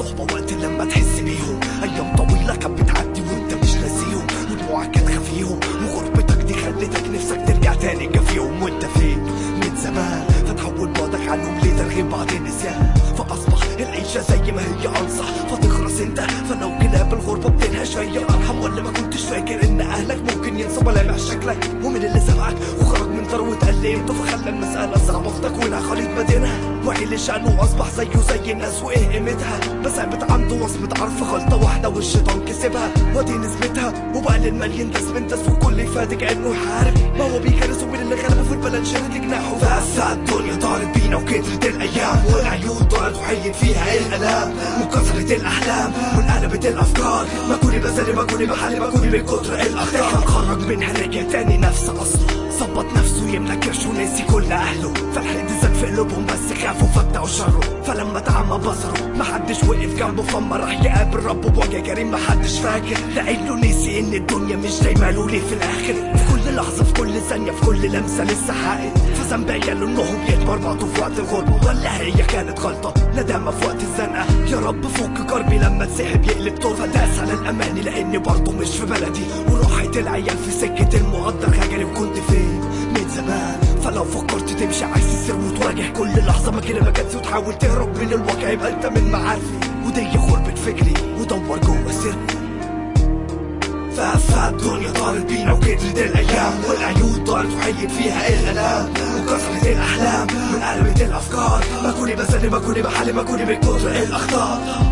الصحبة وقت لما تحس بيهم أيام طويلة كانت بتعدي وأنت مش ناسيهم ودموعك كانت خفيهم وغربتك دي خلتك نفسك ترجع تاني جافيهم وأنت فين من زمان فتحول بعدك عنهم ليه ترغيب بعد النسيان فأصبح العيشة زي ما هي أنصح فتخلص أنت فلو كلاب الغربة بتنهش هي أرحم ولا ما كنتش فاكر إن أهلك ممكن ينسوا ملامح شكلك ومن اللي سمعك وخرج من ثروة قلبته فخلى المسألة صعبة في تكوينها خليط مدينها وعيل شأنه أصبح زيه زي الناس وإيه قيمتها بس عبت عنده وصمة عرف غلطة واحدة والشيطان كسبها ودي نسبتها وبقى للمال يندس من دس وكل يفادي كأنه يحارب ما هو بيكرس ومين اللي غلبه في البلد شرد جناحه فأسا الدنيا طارت بينا وكترت الأيام والعيون طارت وحيت فيها الألام وكثرت الأحلام وانقلبت الأفكار ما كوني بزل ما كوني بحل ما كوني من كتر الأخطار خرج منها رجع تاني نفس أصله ظبط نفسه يملى كرش ونسي كل اهله فالحد زاد في قلوبهم بس خافوا فتحوا شره فلما تعمى بصره محدش وقف جنبه فما راح يقابل ربه بوجه كريم محدش فاكر لانه نسي ان الدنيا مش دايما له ليه في الاخر في كل لحظه في كل ثانيه في كل لمسه لسه حائط فذنب عياله انهم يتمرمطوا في وقت الغربه ولا هي كانت غلطه ندامه في وقت الزنقه يا رب فك كربي لما تسحب يقلب طول فداس على الاماني لاني برضه مش في بلدي وراحت العيال في سكه المقدر خجلي وكنت فين من زمان فلو فكرت تمشي عايز تسير وتواجه كل لحظة ما كده ما كانت وتحاول تهرب من الواقع يبقى انت من معارفي ودي غربة فكري ودور جوه سري فهفها الدنيا طارت بينا وكترت الايام والعيون طارت وحيت فيها الالام وكسرت الاحلام وانقلبت الافكار ما كوني بسلم ما كوني بحلم ما كوني من كتر الاخطار